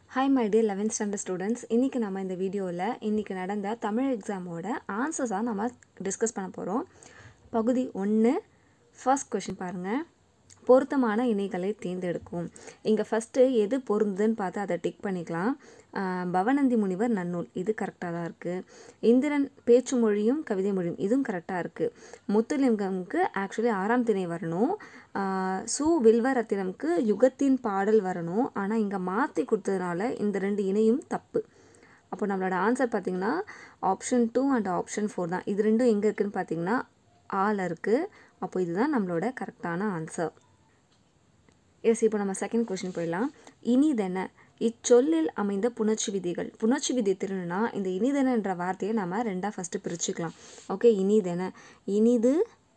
hi my dear eleventh standard students இன்றைக்கி நம்ம இந்த வீடியோவில் இன்றைக்கி நடந்த தமிழ் எக்ஸாமோட ஆன்சர்ஸாக நம்ம டிஸ்கஸ் பண்ண போகிறோம் பகுதி ஒன்று ஃபர்ஸ்ட் கொஷின் பாருங்கள் பொருத்தமான இணைகளை தேர்ந்தெடுக்கும் இங்கே ஃபஸ்ட்டு எது பொருந்துன்னு பார்த்து அதை டிக் பண்ணிக்கலாம் ஆஹ் பவனந்தி முனிவர் நன்னூல் இது கரெக்டாக தான் இருக்குது இந்திரன் பேச்சு மொழியும் கவிதை மொழியும் இதுவும் கரெக்டாக இருக்குது முத்துலிங்கம்க்கு ஆக்சுவலி ஆறாம் திணை வரணும் ஆஹ் சு வில்வரத்தினம்க்கு யுகத்தின் பாடல் வரணும் ஆனால் இங்கே மாற்றி கொடுத்ததுனால இந்த ரெண்டு இணையும் தப்பு அப்போ நம்மளோட ஆன்சர் பார்த்தீங்கன்னா option two and option four தான் இது ரெண்டும் எங்கே இருக்குதுன்னு பார்த்தீங்கன்னா ஆல் இருக்குது அப்போ இதுதான் நம்மளோட கரெக்டான ஆன்சர் எஸ் இப்போ நம்ம செகண்ட் கொஷின் போயிடலாம் இனிதென இச்சொல்லில் அமைந்த புணர்ச்சி விதிகள் புணர்ச்சி விதி திருநா இந்த இனிதெனன்ற வார்த்தையை நம்ம ரெண்டாக ஃபஸ்ட்டு பிரிச்சுக்கலாம் ஓகே இனிதென இனிது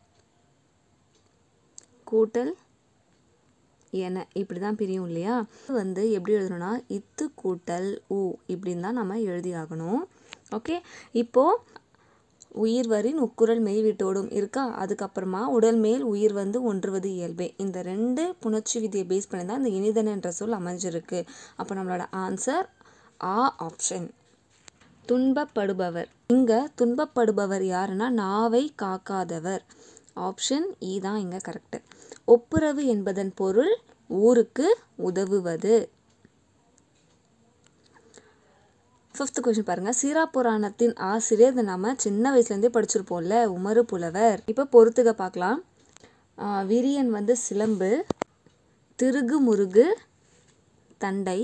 கூட்டல் என இப்படி தான் பிரியும் இல்லையா இது வந்து எப்படி எழுதணும்னா இத்து கூட்டல் உ இப்படின்னு தான் நம்ம எழுதி ஆகணும் ஓகே இப்போது உயிர் வரின் உக்குரல் மெய் விட்டோடும் இருக்கா அதுக்கப்புறமா உடல் மேல் உயிர் வந்து ஒன்றுவது இயல்பே இந்த ரெண்டு புணர்ச்சி விதியை பேஸ் பண்ணி தான் இந்த இனிதனன்ற சொல் அமைஞ்சிருக்கு அப்போ நம்மளோட ஆன்சர் ஆ ஆப்ஷன் துன்பப்படுபவர் இங்கே துன்பப்படுபவர் யாருன்னா நாவை காக்காதவர் ஆப்ஷன் இ தான் இங்கே கரெக்டு ஒப்புரவு என்பதன் பொருள் ஊருக்கு உதவுவது ஃபிஃப்த் கொஷின் பாருங்கள் சீரா புராணத்தின் ஆசிரியர் இதை நம்ம சின்ன வயசுலேருந்தே படிச்சிருப்போம்ல உமரு புலவர் இப்போ பொறுத்துக பார்க்கலாம் ஆஹ் விரியன் வந்து சிலம்பு திருகு முருகு தண்டை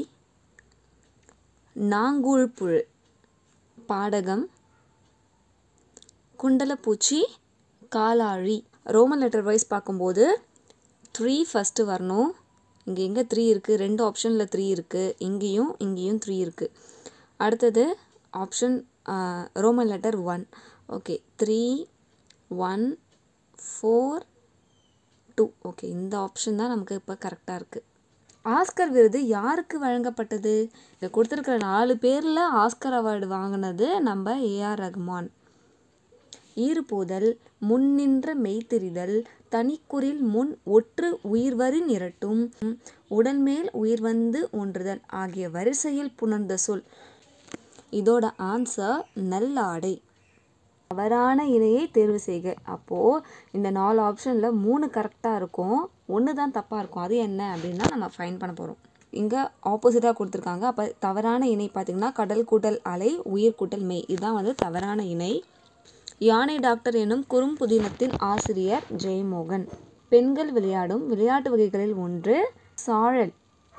நாங்கூழ்புழு பாடகம் குண்டலப்பூச்சி காலாழி ரோமன் லெட்டர் வைஸ் பார்க்கும்போது த்ரீ ஃபஸ்ட்டு வரணும் இங்கே எங்கே த்ரீ இருக்குது ரெண்டு ஆப்ஷனில் த்ரீ இருக்குது இங்கேயும் இங்கேயும் த்ரீ இருக்குது அடுத்தது option Roman letter one okay three one four two okay இந்த ஆப்ஷன் தான் நமக்கு இப்போ கரெக்டாக இருக்குது ஆஸ்கர் விருது யாருக்கு வழங்கப்பட்டது இங்கே கொடுத்துருக்கிற நாலு பேரில் ஆஸ்கர் அவார்டு வாங்கினது நம்ம ஏஆர் ரஹ்மான் ஈறுபோதல் முன்னின்ற மெய்த்தெரிதல் தனிக்குறில் முன் ஒற்று உயிர்வரின் இரட்டும் உடன்மேல் உயிர் வந்து ஒன்றுதல் ஆகிய வரிசையில் புணர்ந்த சொல் இதோட ஆன்சர் நல்லாடை தவறான இணையை தேர்வு செய்க அப்போது இந்த நாலு ஆப்ஷனில் மூணு கரெக்டாக இருக்கும் ஒன்று தான் தப்பாக இருக்கும் அது என்ன அப்படின்னா நம்ம ஃபைன் பண்ண போகிறோம் இங்கே ஆப்போசிட்டாக கொடுத்துருக்காங்க அப்போ தவறான இணை பார்த்திங்கன்னா கடல் கூட்டல் அலை உயிர் கூட்டல் மெய் இதுதான் வந்து தவறான இணை யானை டாக்டர் எனும் குறும்புதினத்தின் ஆசிரியர் ஜெயமோகன் பெண்கள் விளையாடும் விளையாட்டு வகைகளில் ஒன்று சாழல்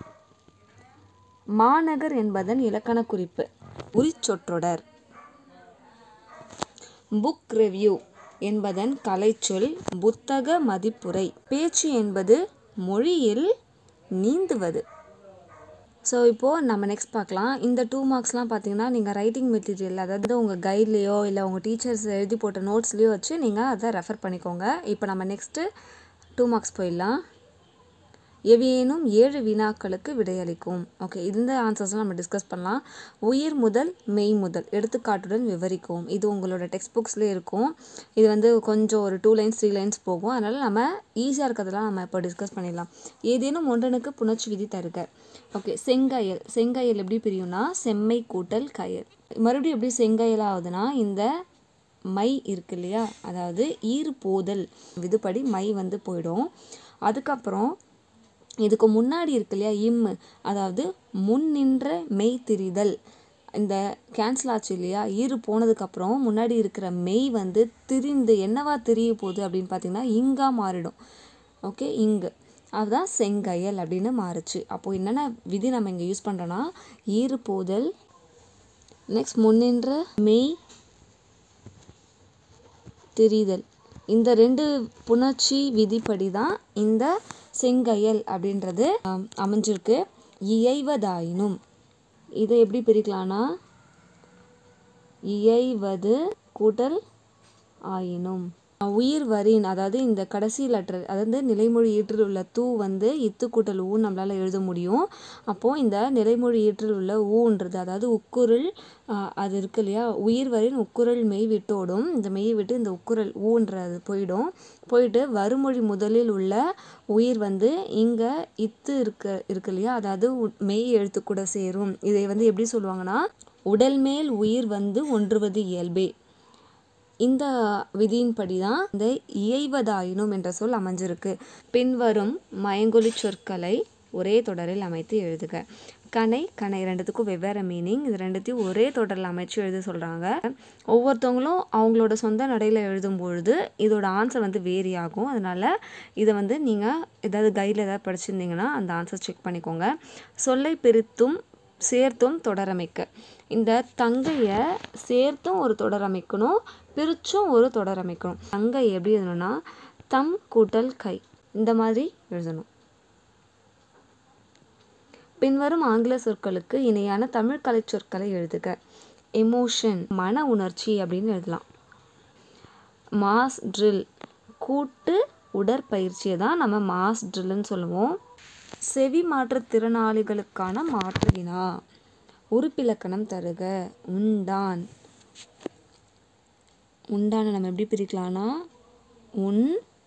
மாநகர் என்பதன் இலக்கண குறிப்பு உரிச்சொற்றொடர் புக் ரிவ்யூ என்பதன் கலைச்சொல் புத்தக மதிப்புரை பேச்சு என்பது மொழியில் நீந்துவது ஸோ இப்போது நம்ம நெக்ஸ்ட் பார்க்கலாம் இந்த டூ மார்க்ஸ்லாம் பார்த்தீங்கன்னா நீங்கள் ரைட்டிங் மெட்டீரியல் அதாவது உங்கள் கைட்லேயோ இல்லை உங்கள் டீச்சர்ஸ் எழுதி போட்ட நோட்ஸ்லேயோ வச்சு நீங்கள் அதை ரெஃபர் பண்ணிக்கோங்க இப்போ நம்ம நெக்ஸ்ட்டு டூ மார்க்ஸ் போயிடலாம் எவையேனும் ஏழு வினாக்களுக்கு விடையளிக்கும் ஓகே இந்த ஆன்சர்ஸ்லாம் நம்ம டிஸ்கஸ் பண்ணலாம் உயிர் முதல் மெய் முதல் எடுத்துக்காட்டுடன் விவரிக்கும் இது உங்களோட டெக்ஸ்ட் புக்ஸ்லேயே இருக்கும் இது வந்து கொஞ்சம் ஒரு டூ லைன்ஸ் த்ரீ லைன்ஸ் போகும் அதனால் நம்ம ஈஸியாக இருக்கிறதெல்லாம் நம்ம இப்போ டிஸ்கஸ் பண்ணிடலாம் ஏதேனும் ஒன்றனுக்கு புணர்ச்சி விதி தருக ஓகே செங்கயல் செங்கயல் எப்படி பிரியும்னா செம்மை கூட்டல் கயல் மறுபடியும் எப்படி செங்கயல் ஆகுதுன்னா இந்த மை இருக்கு இல்லையா அதாவது ஈறு போதல் விதுப்படி மை வந்து போயிடும் அதுக்கப்புறம் இதுக்கு முன்னாடி இருக்கு இல்லையா இம் அதாவது முன் நின்ற மெய் திரிதல் இந்த கேன்சல் ஆச்சு இல்லையா ஈறு போனதுக்கப்புறம் முன்னாடி இருக்கிற மெய் வந்து திரிந்து என்னவா திரிய போகுது அப்படின்னு பார்த்தீங்கன்னா இங்கா மாறிடும் ஓகே இங்கு அதுதான் செங்கயல் அப்படின்னு மாறுச்சு அப்போது என்னென்ன விதி நம்ம இங்கே யூஸ் பண்ணுறோன்னா ஈறு போதல் நெக்ஸ்ட் முன்னின்ற மெய் திரிதல் இந்த ரெண்டு புணர்ச்சி விதிப்படி தான் இந்த செங்கயல் அப்படின்றது ஆம், அமைஞ்சிருக்கு இயைவதாயினும் இதை எப்படி பிரிக்கலாம்னா இயைவது கூட்டல் ஆயினும் உயிர் வரின் அதாவது இந்த கடைசி லெட்டர் அதாவது நிலைமொழி ஈற்றில் உள்ள தூ வந்து இத்து கூட்டல் ஊ நம்மளால் எழுத முடியும் அப்போது இந்த நிலைமொழி ஈற்றில் உள்ள ஊன்றது அதாவது உக்குரல் ஆஹ், அது இருக்கு இல்லையா உயிர் வரின் உக்குரல் மெய் விட்டோடும் இந்த மெய் விட்டு இந்த உக்குரல் ஊன்றது போயிடும் போயிட்டு வறுமொழி முதலில் உள்ள உயிர் வந்து இங்கே இத்து இருக்க இருக்கு இல்லையா அதாவது உ- மெய் எழுத்து கூட சேரும் இதை வந்து எப்படி சொல்லுவாங்கன்னா உடல் மேல் உயிர் வந்து ஒன்றுவது இயல்பே இந்த விதியின்படி தான் இந்த இயைவதாயினும் என்ற சொல் அமைஞ்சிருக்கு பின்வரும் மயங்கொலி சொற்களை ஒரே தொடரில் அமைத்து எழுதுக கனை கனை ரெண்டுத்துக்கும் வெவ்வேறு மீனிங் இது ரெண்டுத்தையும் ஒரே தொடரில் அமைச்சு எழுத சொல்கிறாங்க ஒவ்வொருத்தவங்களும் அவங்களோட சொந்த நடையில் எழுதும் பொழுது இதோட ஆன்சர் வந்து வேரி ஆகும் அதனால் இதை வந்து நீங்கள் ஏதாவது கைடில் ஏதாவது படிச்சிருந்தீங்கன்னா அந்த ஆன்சர் செக் பண்ணிக்கோங்க சொல்லை பிரித்தும் சேர்த்தும் தொடரமைக்க இந்த தங்கையை சேர்த்தும் ஒரு தொடர் அமைக்கணும் பிரிச்சும் ஒரு தொடர் அமைக்கணும் தங்கை எப்படி எழுதணும்னா தம் கூட்டல் கை இந்த மாதிரி எழுதணும் பின்வரும் ஆங்கில சொற்களுக்கு இணையான தமிழ் கலை சொற்களை எழுதுக எமோஷன் மன உணர்ச்சி அப்படின்னு எழுதலாம் மாஸ் ட்ரில் கூட்டு உடற்பயிற்சியை தான் நம்ம மாஸ் ட்ரில்லுன்னு சொல்லுவோம் செவி மாற்றுத்திறனாளிகளுக்கான மாற்று வினா உறுப்பிலக்கணம் தருக உண்டான் உண்டான நம்ம எப்படி பிரிக்கலாம்னா உன்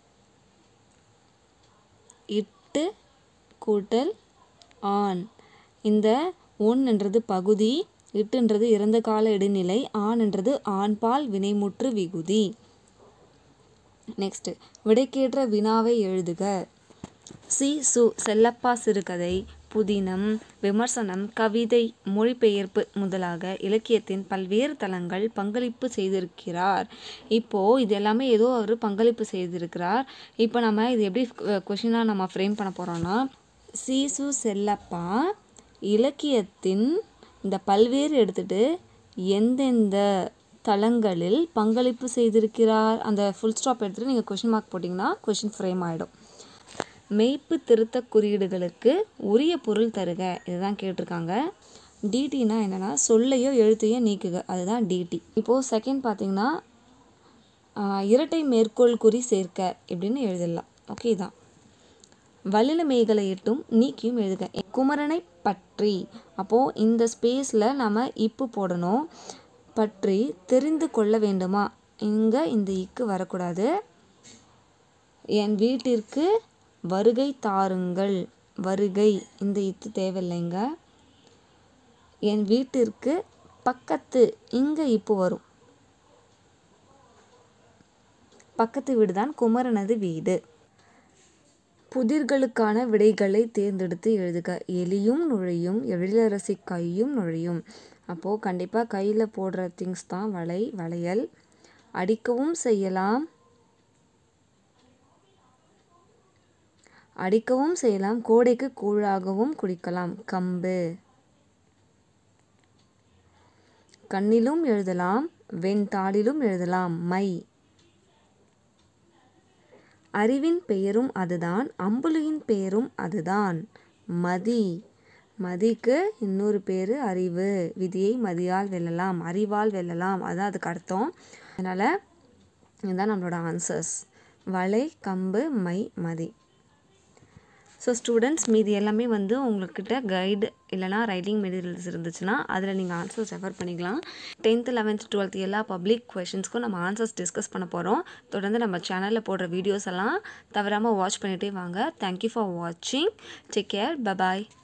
இட்டு கூட்டல் ஆண் இந்த ஒன்ன்றது பகுதி இட்டுன்றது இறந்த கால இடைநிலை ஆண்ன்றது ஆண்பால் வினைமுற்று விகுதி நெக்ஸ்ட் விடைக்கேற்ற வினாவை எழுதுக சி சு செல்லப்பா சிறுகதை புதினம் விமர்சனம் கவிதை மொழிபெயர்ப்பு முதலாக இலக்கியத்தின் பல்வேறு தளங்கள் பங்களிப்பு செய்திருக்கிறார் இப்போது இது எல்லாமே ஏதோ அவர் பங்களிப்பு செய்திருக்கிறார் இப்போ நம்ம இது எப்படி கொஷினாக நம்ம ஃப்ரேம் பண்ண போகிறோம்னா சீசு செல்லப்பா இலக்கியத்தின் இந்த பல்வேறு எடுத்துட்டு எந்தெந்த தளங்களில் பங்களிப்பு செய்திருக்கிறார் அந்த ஃபுல் ஸ்டாப் எடுத்துகிட்டு நீங்கள் கொஷின் மார்க் போட்டிங்கன்னா கொஷின் ஃப்ரேம் ஆகிடும் மெய்ப்பு திருத்த குறியீடுகளுக்கு உரிய பொருள் தருக இதுதான் கேட்டிருக்காங்க டிடினா என்னென்னா சொல்லையோ எழுத்தையோ நீக்குக அதுதான் டிடி இப்போது செகண்ட் பார்த்தீங்கன்னா ஆஹ், இரட்டை மேற்கோள் குறி சேர்க்க இப்படின்னு எழுதிடலாம் ஓகே தான் வல்லின மேகலை இட்டும் நீக்கியும் எழுதுக குமரனை பற்றி அப்போது இந்த ஸ்பேஸில் நம்ம இப்பு போடணும் பற்றி தெரிந்து கொள்ள வேண்டுமா இங்கே இந்த இக்கு வரக்கூடாது என் வீட்டிற்கு வருகை தாருங்கள் வருகை இந்த இத்து தேவையில்லைங்க என் வீட்டிற்கு பக்கத்து இங்கே இப்போ வரும் பக்கத்து வீடு தான் குமரனது வீடு புதிர்களுக்கான விடைகளை தேர்ந்தெடுத்து எழுதுக எலியும் நுழையும் எழிலரசி கையும் நுழையும் அப்போது கண்டிப்பாக கையில் போடுற திங்ஸ் தான் வளை வளையல் அடிக்கவும் செய்யலாம் அடிக்கவும் செய்யலாம் கோடைக்கு கூழாகவும் குடிக்கலாம் கம்பு கண்ணிலும் எழுதலாம் வெண்தாளிலும் எழுதலாம் மை அறிவின் பெயரும் அதுதான் அம்புலியின் பெயரும் அதுதான் மதி மதிக்கு இன்னொரு பேர் அறிவு விதியை மதியால் வெல்லலாம் அறிவால் வெல்லலாம் அதான் அதுக்கு அர்த்தம் அதனால் இதுதான் நம்மளோட ஆன்சர்ஸ் வளை கம்பு மை மதி ஸோ ஸ்டூடெண்ட்ஸ் மீதி எல்லாமே வந்து உங்கள்கிட்ட கைடு இல்லைனா ரைட்டிங் மெட்டீரியல்ஸ் இருந்துச்சுன்னா அதில் நீங்கள் ஆன்சர்ஸ் ரெஃபர் பண்ணிக்கலாம் டென்த்து லெவன்த் டுவெல்த் எல்லா பப்ளிக் கொஷின்ஸ்க்கும் நம்ம ஆன்சர்ஸ் டிஸ்கஸ் பண்ண போகிறோம் தொடர்ந்து நம்ம சேனலில் போடுற வீடியோஸ் எல்லாம் தவறாமல் வாட்ச் பண்ணிகிட்டே வாங்க தேங்க்யூ ஃபார் வாட்சிங் டேக் கேர் பபாய்